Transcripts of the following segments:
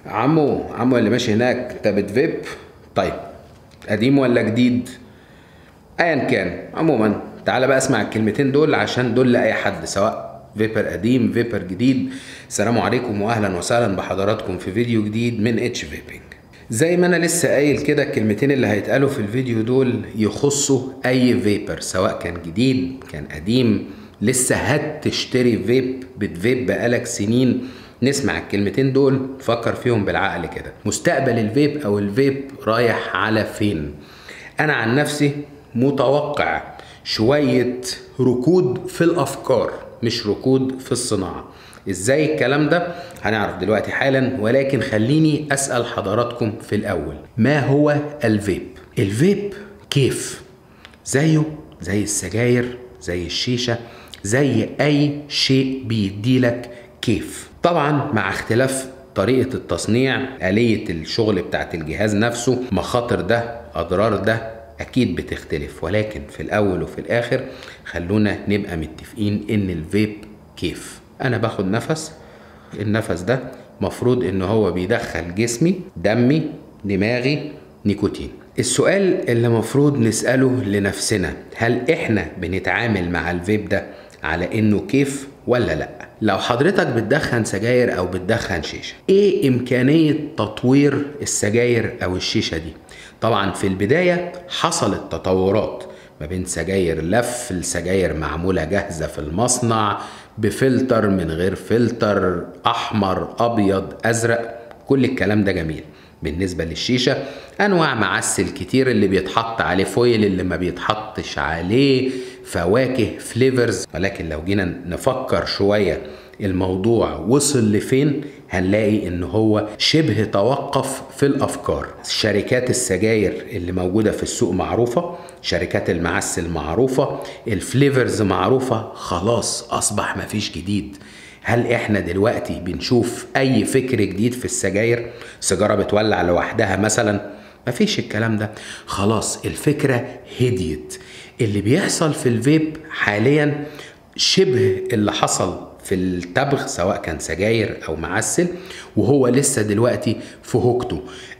عمو عمو اللي ماشي هناك انت بتفيب طيب قديم ولا جديد ايا كان عموما تعالى بقى اسمع الكلمتين دول عشان دول لاي حد سواء فيبر قديم فيبر جديد السلام عليكم واهلا وسهلا بحضراتكم في فيديو جديد من اتش فيبنج زي ما انا لسه قايل كده الكلمتين اللي هيتقالوا في الفيديو دول يخصوا اي فيبر سواء كان جديد كان قديم لسه هتشتري فيب بتفيب بقالك سنين نسمع الكلمتين دول نفكر فيهم بالعقل كده مستقبل الفيب او الفيب رايح على فين انا عن نفسي متوقع شوية ركود في الافكار مش ركود في الصناعة ازاي الكلام ده هنعرف دلوقتي حالا ولكن خليني اسأل حضراتكم في الاول ما هو الفيب الفيب كيف زيه زي السجاير زي الشيشة زي اي شيء بيديلك كيف طبعا مع اختلاف طريقة التصنيع آلية الشغل بتاعت الجهاز نفسه مخاطر ده أضرار ده أكيد بتختلف ولكن في الأول وفي الآخر خلونا نبقى متفقين إن الفيب كيف أنا باخد نفس النفس ده مفروض إن هو بيدخل جسمي دمي دماغي نيكوتين السؤال اللي مفروض نسأله لنفسنا هل إحنا بنتعامل مع الفيب ده على إنه كيف ولا لأ لو حضرتك بتدخن سجاير او بتدخن شيشه ايه امكانيه تطوير السجاير او الشيشه دي طبعا في البدايه حصلت تطورات ما بين سجاير لف لسجاير معموله جاهزه في المصنع بفلتر من غير فلتر احمر ابيض ازرق كل الكلام ده جميل بالنسبة للشيشة أنواع معسل كتير اللي بيتحط عليه فويل اللي ما بيتحطش عليه فواكه فليفرز ولكن لو جينا نفكر شوية الموضوع وصل لفين هنلاقي ان هو شبه توقف في الافكار شركات السجاير اللي موجوده في السوق معروفه شركات المعسل معروفه الفليفرز معروفه خلاص اصبح مفيش جديد هل احنا دلوقتي بنشوف اي فكر جديد في السجاير سيجاره بتولع لوحدها مثلا مفيش الكلام ده خلاص الفكره هديت اللي بيحصل في الفيب حاليا شبه اللي حصل في التبغ سواء كان سجاير او معسل وهو لسه دلوقتي في هوكته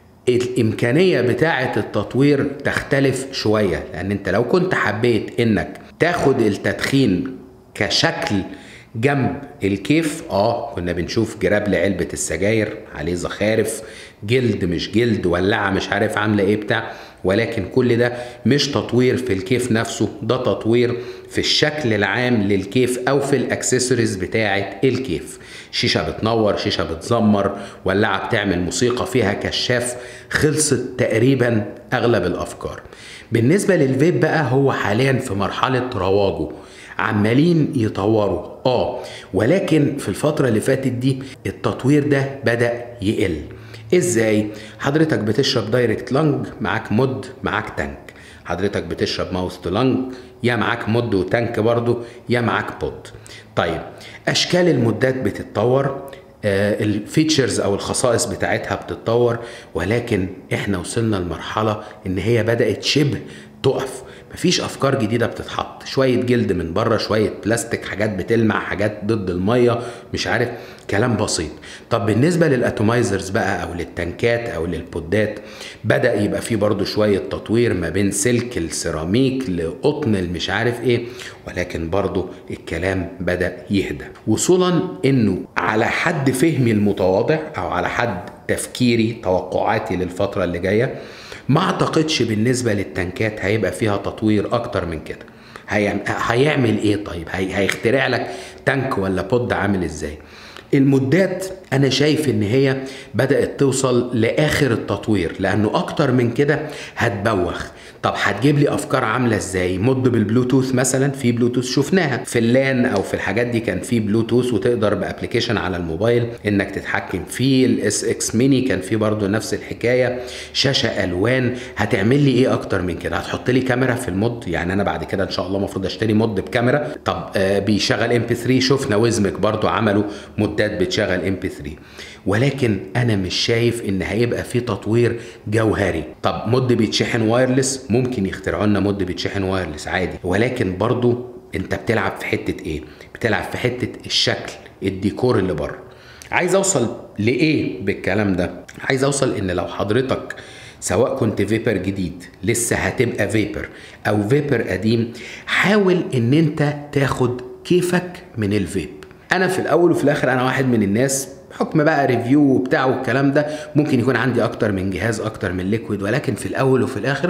الامكانيه بتاعه التطوير تختلف شويه لان انت لو كنت حبيت انك تاخد التدخين كشكل جنب الكيف اه كنا بنشوف جراب لعلبة السجاير عليه زخارف جلد مش جلد ولعة مش عارف عاملة ايه بتاع ولكن كل ده مش تطوير في الكيف نفسه ده تطوير في الشكل العام للكيف او في الاكسسوارز بتاعة الكيف شيشة بتنور شيشة بتزمر ولعة بتعمل موسيقى فيها كشاف خلصت تقريبا اغلب الافكار بالنسبة للفيب بقى هو حاليا في مرحلة رواجه عمالين يطوروا اه ولكن في الفترة اللي فاتت دي التطوير ده بدأ يقل ازاي حضرتك بتشرب دايركت لانج معاك مد معاك تانك حضرتك بتشرب ماوس تو لانج يا معاك مد وتانك برضو يا معاك بود طيب اشكال المدات بتتطور آه الفيتشرز او الخصائص بتاعتها بتتطور ولكن احنا وصلنا لمرحله ان هي بدات شبه تقف مفيش افكار جديده بتتحط شويه جلد من بره شويه بلاستيك حاجات بتلمع حاجات ضد الميه مش عارف كلام بسيط طب بالنسبه للاتومايزرز بقى او للتنكات او للبودات بدا يبقى فيه برضو شويه تطوير ما بين سلك السيراميك لقطن المش عارف ايه ولكن برضو الكلام بدا يهدى وصولا انه على حد فهمي المتواضع او على حد تفكيري توقعاتي للفتره اللي جايه ما اعتقدش بالنسبه للتنكات هيبقى فيها تطوير اكتر من كده هيعمل ايه طيب هيخترع لك تانك ولا بود عامل ازاي المدات انا شايف ان هي بدات توصل لاخر التطوير لانه اكتر من كده هتبوخ طب هتجيب لي افكار عامله ازاي مد بالبلوتوث مثلا في بلوتوث شفناها في اللان او في الحاجات دي كان في بلوتوث وتقدر بابلكيشن على الموبايل انك تتحكم فيه الاس اكس ميني كان فيه برضو نفس الحكايه شاشه الوان هتعمل لي ايه اكتر من كده هتحط لي كاميرا في المود يعني انا بعد كده ان شاء الله المفروض اشتري مود بكاميرا طب آه بيشغل ام بي 3 شفنا ويزمك برضو عملوا مدات بتشغل ام بي 3 ولكن انا مش شايف ان هيبقى في تطوير جوهري طب مد بيتشحن وايرلس ممكن يخترعوا لنا مد بيتشحن وايرلس عادي ولكن برضو انت بتلعب في حته ايه بتلعب في حته الشكل الديكور اللي بره عايز اوصل لايه بالكلام ده عايز اوصل ان لو حضرتك سواء كنت فيبر جديد لسه هتبقى فيبر او فيبر قديم حاول ان انت تاخد كيفك من الفيب انا في الاول وفي الاخر انا واحد من الناس بحكم بقى ريفيو وبتاع والكلام ده ممكن يكون عندي اكتر من جهاز اكتر من ليكويد ولكن في الاول وفي الاخر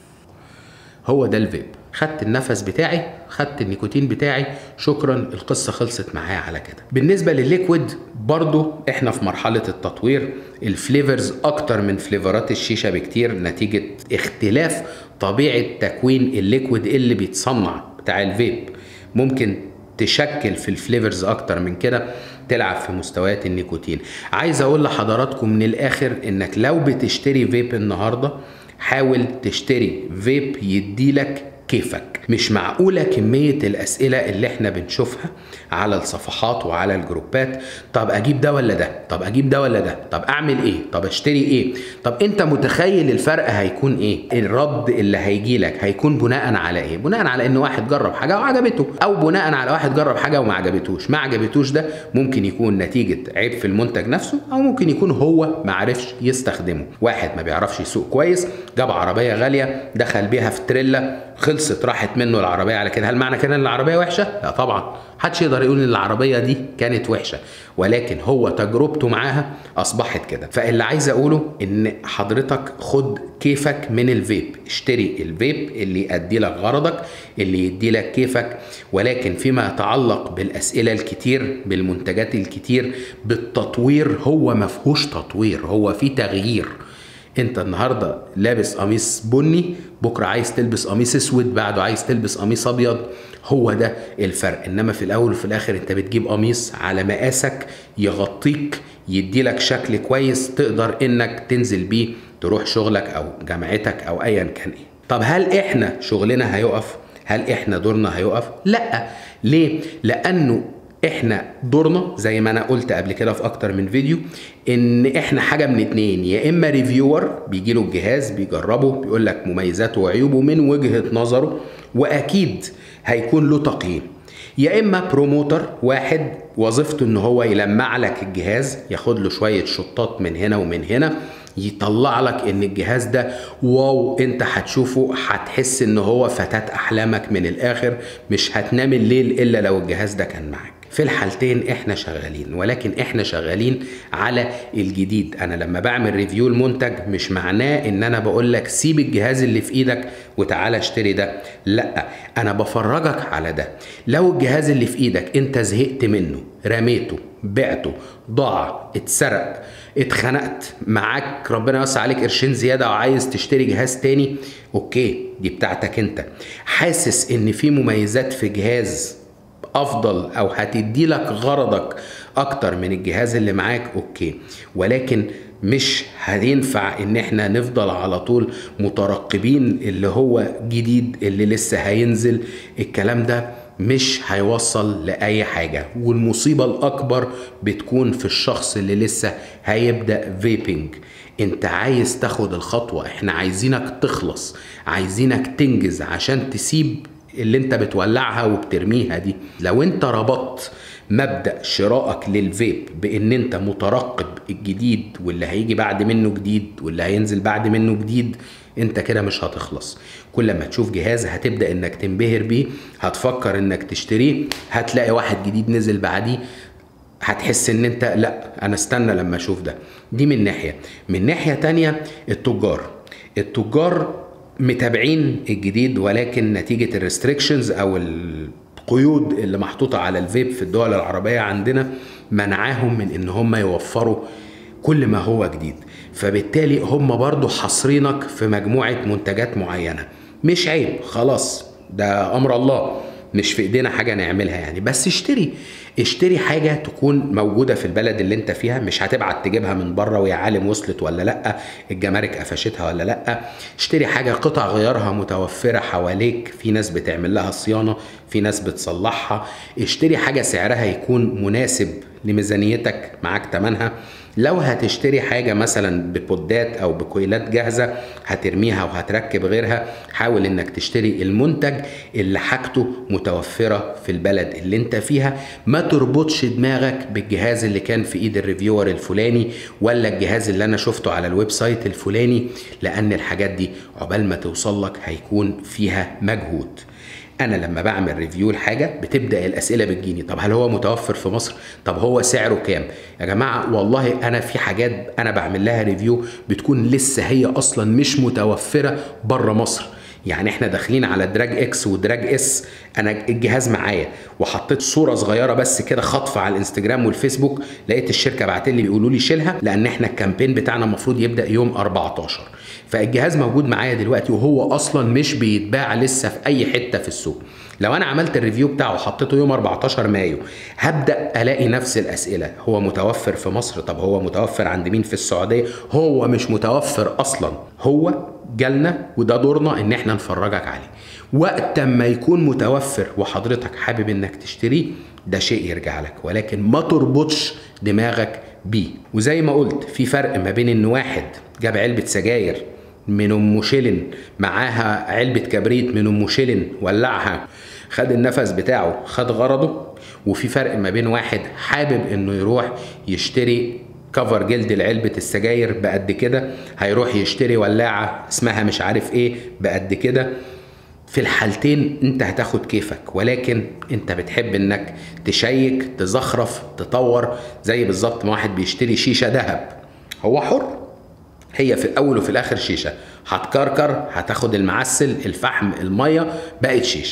هو ده الفيب خدت النفس بتاعي خدت النيكوتين بتاعي شكرا القصة خلصت معايا على كده بالنسبة للليكويد برضو احنا في مرحلة التطوير الفليفرز اكتر من فليفرات الشيشة بكتير نتيجة اختلاف طبيعة تكوين الليكويد اللي بيتصنع بتاع الفيب ممكن تشكل في الفليفرز اكتر من كده تلعب في مستويات النيكوتين عايز اقول لحضراتكم من الاخر انك لو بتشتري فيب النهارده حاول تشتري فيب يديلك كيفك مش معقولة كمية الأسئلة اللي احنا بنشوفها على الصفحات وعلى الجروبات طب أجيب ده ولا ده طب أجيب ده ولا ده طب أعمل إيه طب أشتري إيه طب أنت متخيل الفرق هيكون إيه الرد اللي هيجي لك هيكون بناء على إيه بناء على إن واحد جرب حاجة وعجبته أو بناء على واحد جرب حاجة وما عجبتوش ما عجبتوش ده ممكن يكون نتيجة عيب في المنتج نفسه أو ممكن يكون هو ما عرفش يستخدمه واحد ما بيعرفش يسوق كويس جاب عربية غالية دخل بيها في تريلا خلصت راحت منه العربيه على كده هل معنى كده ان العربيه وحشه لا طبعا محدش يقدر يقول ان العربيه دي كانت وحشه ولكن هو تجربته معاها اصبحت كده فاللي عايز اقوله ان حضرتك خد كيفك من الفيب اشتري الفيب اللي يؤدي لك غرضك اللي يدي لك كيفك ولكن فيما يتعلق بالاسئله الكتير بالمنتجات الكتير بالتطوير هو ما فيهوش تطوير هو في تغيير انت النهارده لابس قميص بني بكره عايز تلبس قميص اسود بعده عايز تلبس قميص ابيض هو ده الفرق انما في الاول وفي الاخر انت بتجيب قميص على مقاسك يغطيك يديلك شكل كويس تقدر انك تنزل بيه تروح شغلك او جامعتك او ايا كان ايه طب هل احنا شغلنا هيقف هل احنا دورنا هيقف لا ليه لانه احنا دورنا زي ما انا قلت قبل كده في اكتر من فيديو ان احنا حاجه من اتنين يا اما ريفيور بيجي له الجهاز بيجربه بيقول لك مميزاته وعيوبه من وجهه نظره واكيد هيكون له تقييم يا اما بروموتر واحد وظيفته ان هو يلمع لك الجهاز ياخد له شويه شطات من هنا ومن هنا يطلع لك ان الجهاز ده واو انت هتشوفه هتحس ان هو فتاة احلامك من الاخر مش هتنام الليل الا لو الجهاز ده كان معاك في الحالتين احنا شغالين ولكن احنا شغالين على الجديد انا لما بعمل ريفيو المنتج مش معناه ان انا بقول لك سيب الجهاز اللي في ايدك وتعالى اشتري ده لا انا بفرجك على ده لو الجهاز اللي في ايدك انت زهقت منه رميته بعته ضاع اتسرق اتخنقت معاك ربنا يوسع عليك قرشين زياده وعايز تشتري جهاز تاني اوكي دي بتاعتك انت حاسس ان في مميزات في جهاز افضل او هتدي لك غرضك اكتر من الجهاز اللي معاك اوكي ولكن مش هينفع ان احنا نفضل على طول مترقبين اللي هو جديد اللي لسه هينزل الكلام ده مش هيوصل لأي حاجة والمصيبة الأكبر بتكون في الشخص اللي لسه هيبدأ فيبنج انت عايز تاخد الخطوة احنا عايزينك تخلص عايزينك تنجز عشان تسيب اللي انت بتولعها وبترميها دي لو انت ربطت مبدا شرائك للفيب بان انت مترقب الجديد واللي هيجي بعد منه جديد واللي هينزل بعد منه جديد انت كده مش هتخلص كل ما تشوف جهاز هتبدا انك تنبهر بيه هتفكر انك تشتريه هتلاقي واحد جديد نزل بعديه هتحس ان انت لا انا استنى لما اشوف ده دي من ناحيه من ناحيه تانية التجار التجار متابعين الجديد ولكن نتيجة الريستريكشنز أو القيود اللي محطوطة على الفيب في الدول العربية عندنا منعاهم من إن هم يوفروا كل ما هو جديد فبالتالي هم برضو حاصرينك في مجموعة منتجات معينة مش عيب خلاص ده أمر الله مش في ايدينا حاجه نعملها يعني بس اشتري اشتري حاجه تكون موجوده في البلد اللي انت فيها مش هتبعت تجيبها من بره ويا عالم وصلت ولا لا الجمارك قفشتها ولا لا اشتري حاجه قطع غيارها متوفره حواليك في ناس بتعمل لها صيانه في ناس بتصلحها اشتري حاجه سعرها يكون مناسب لميزانيتك معاك تمنها لو هتشتري حاجة مثلا ببودات أو بكويلات جاهزة هترميها وهتركب غيرها حاول إنك تشتري المنتج اللي حاجته متوفرة في البلد اللي انت فيها ما تربطش دماغك بالجهاز اللي كان في ايد الريفيور الفلاني ولا الجهاز اللي انا شفته على الويب سايت الفلاني لأن الحاجات دي عقبال ما توصل لك هيكون فيها مجهود انا لما بعمل ريفيو لحاجه بتبدا الاسئله بتجيني طب هل هو متوفر في مصر طب هو سعره كام يا جماعه والله انا في حاجات انا بعمل لها ريفيو بتكون لسه هي اصلا مش متوفره بره مصر يعني احنا داخلين على دراج اكس ودراج اس انا الجهاز معايا وحطيت صوره صغيره بس كده خطفه على الانستجرام والفيسبوك لقيت الشركه بعت لي بيقولوا لي شيلها لان احنا الكامبين بتاعنا المفروض يبدا يوم 14 فالجهاز موجود معايا دلوقتي وهو اصلا مش بيتباع لسه في اي حته في السوق لو انا عملت الريفيو بتاعه وحطيته يوم 14 مايو هبدا الاقي نفس الاسئله هو متوفر في مصر طب هو متوفر عند مين في السعوديه هو مش متوفر اصلا هو جالنا وده دورنا ان احنا نفرجك عليه وقت ما يكون متوفر وحضرتك حابب انك تشتريه ده شيء يرجع لك ولكن ما تربطش دماغك بيه وزي ما قلت في فرق ما بين ان واحد جاب علبه سجاير من ام شيلن معاها علبه كبريت من ام شيلن ولعها خد النفس بتاعه خد غرضه وفي فرق ما بين واحد حابب انه يروح يشتري كفر جلد لعلبة السجاير بقد كده هيروح يشتري ولاعة اسمها مش عارف ايه بقد كده في الحالتين انت هتاخد كيفك ولكن انت بتحب انك تشيك تزخرف تطور زي بالظبط ما واحد بيشتري شيشة ذهب هو حر هي في الاول وفي الاخر شيشه هتكركر هتاخد المعسل الفحم الميه بقت شيشه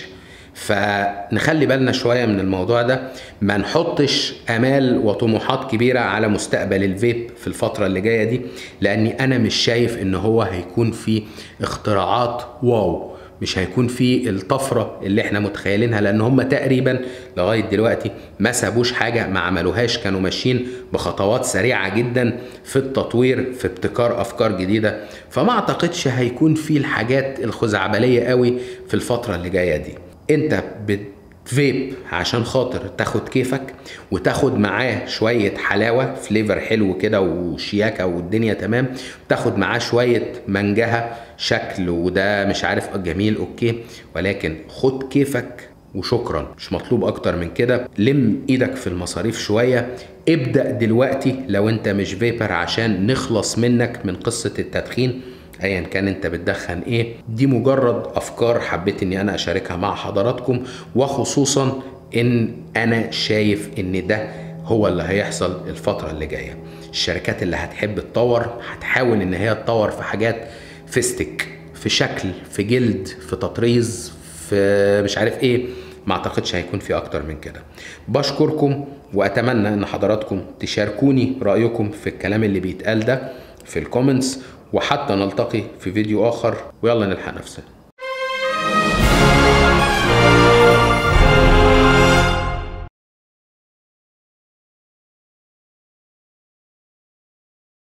فنخلي بالنا شويه من الموضوع ده ما نحطش امال وطموحات كبيره على مستقبل الفيب في الفتره اللي جايه دي لاني انا مش شايف ان هو هيكون في اختراعات واو مش هيكون في الطفره اللي احنا متخيلينها لان هم تقريبا لغايه دلوقتي ما سابوش حاجه ما عملوهاش كانوا ماشيين بخطوات سريعه جدا في التطوير في ابتكار افكار جديده فما اعتقدش هيكون في الحاجات الخزعبليه قوي في الفتره اللي جايه دي انت بت فيب عشان خاطر تاخد كيفك وتاخد معاه شوية حلاوة فليفر حلو كده وشياكة والدنيا تمام تاخد معاه شوية منجهة شكل وده مش عارف جميل اوكي ولكن خد كيفك وشكرا مش مطلوب اكتر من كده لم ايدك في المصاريف شوية ابدأ دلوقتي لو انت مش فيبر عشان نخلص منك من قصة التدخين ايا كان انت بتدخن ايه دي مجرد افكار حبيت اني انا اشاركها مع حضراتكم وخصوصا ان انا شايف ان ده هو اللي هيحصل الفترة اللي جاية الشركات اللي هتحب تطور هتحاول ان هي تطور في حاجات فيستك في شكل في جلد في تطريز في مش عارف ايه ما اعتقدش هيكون في اكتر من كده بشكركم واتمنى ان حضراتكم تشاركوني رايكم في الكلام اللي بيتقال ده في الكومنتس وحتى نلتقي في فيديو آخر ويلا نلحق نفسنا